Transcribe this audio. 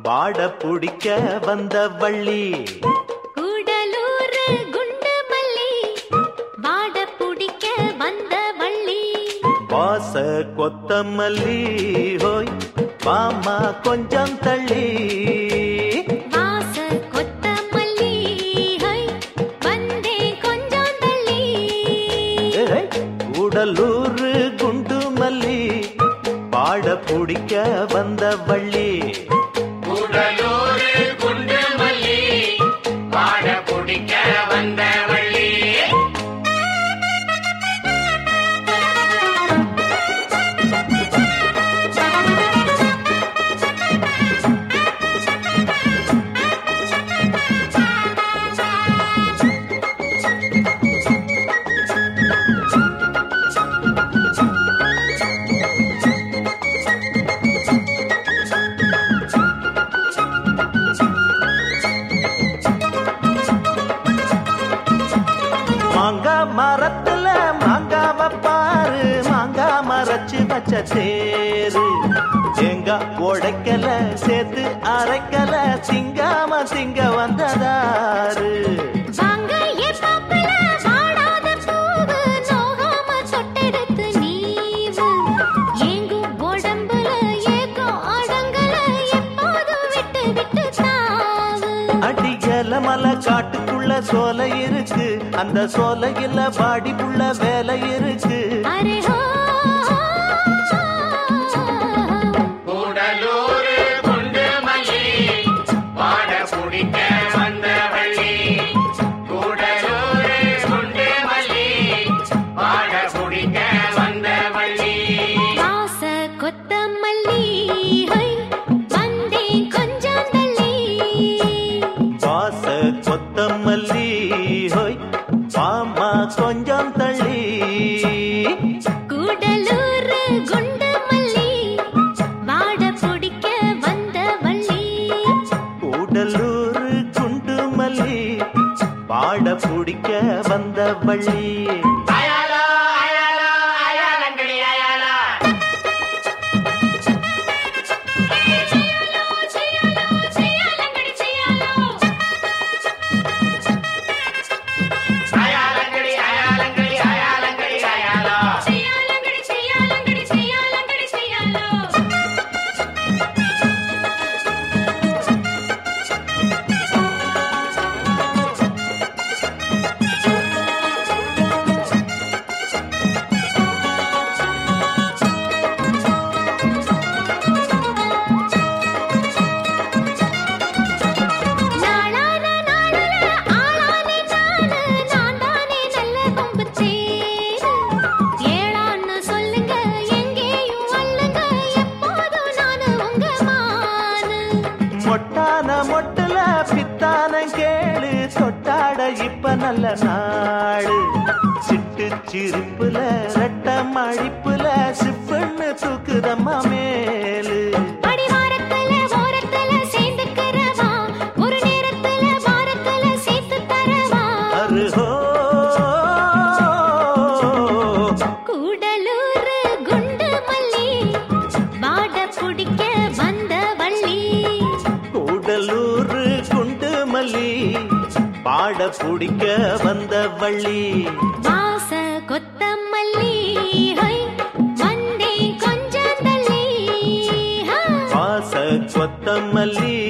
வாட பிடிக்க வந்த வள்ளி கூடலூர் குண்டு மல்லி வாட புடிக்க வந்த வள்ளி வாச கொத்தமல்லி ஹோய் மாமா கொஞ்சம் தள்ளி வாச கொத்தமல்லி ஹை வந்தே கொஞ்சம் தள்ளி ஏய், கூடலூர் குண்டு மல்லி வாட பிடிக்க வந்த வள்ளி கூடலூர் குண்டு மல்லி வாட பிடிக்க வந்த வள்ளி மாங்கா மரத்துல மாங்காவ பாரு மாங்கா மரச்சு வச்ச தேரு தேங்காய் உடைக்கல சேர்த்து அரைக்கல திங்காம திங்க வந்ததாரு வாங்க ஏ மாப்பிள வாடாத பூவு நோகாம தொட்டெடுத்து நீவு ஏங்கும் உடம்புல ஏக்கம் அடங்கல எப்போதும் விட்டு விட்டு தாவு அடியல மலை காட்டுக்குள்ள சோலை இருக்கு அந்த சோலையில பாடிப்புள்ள வேலை இருக்கு அரே ஹோ கூடலூர் குண்டு மல்லி வாட பிடிக்க வந்த வள்ளி கூடலூர் குண்டு மல்லி வாட பிடிக்க வந்த வள்ளி வாச கொத்தமல்லி ஹை வந்தே கொஞ்சம் தள்ளி வாச கொத்தமல்லி ஹோய் மாமா கொஞ்சம் தள்ளி கூடலூர் குண்டு மல்லி வாட புடிக்க வந்த வள்ளி கூடலூர் குண்டு மல்லி பாட பிடிக்க வந்த வள்ளி அயாலா அயாலா அயாலங்கடி அயாலா செய்யாலோ செய்யாலங்கடி செய்யாலோ அயாலங்கடி அயாலங்கடி அயாலங்கடி அயாலா செய்யாலங்கடி செய்யாலங்கடி செய்யாலங்கடி செய்யாலோ நாளான நாளுல ஆளானே நானு நான் தானே நல்ல கொம்பு தேரு ஏளான்னு சொல்லுங்க எங்கேயும் அல்லுங்க எப்போதும் நானு உங்க மானு மொட்டான மொட்டுல பித்தான கேளு தொட்டாட இப்ப நல்ல நாடு சிட்டு சிரிப்புல ரெட்ட மழிப்புல சிப்புன்னு தூக்குதம்மா மேலு அடிவாரத்துல ஓரத்துல சேர்ந்துக்கிறவா ஒரு நேரத்துல வாரத்துல சேர்த்து தரவா அருஹோ கூடலூர் குண்டு மல்லி வாட புடிக்க வந்த வள்ளி கூடலூர் குண்டு மல்லி பாட பிடிக்க வந்த வள்ளி வாச கொத்தமல்லி ஹை வந்தே கொஞ்சம் தள்ளி ஹா. வாச கொத்தமல்லி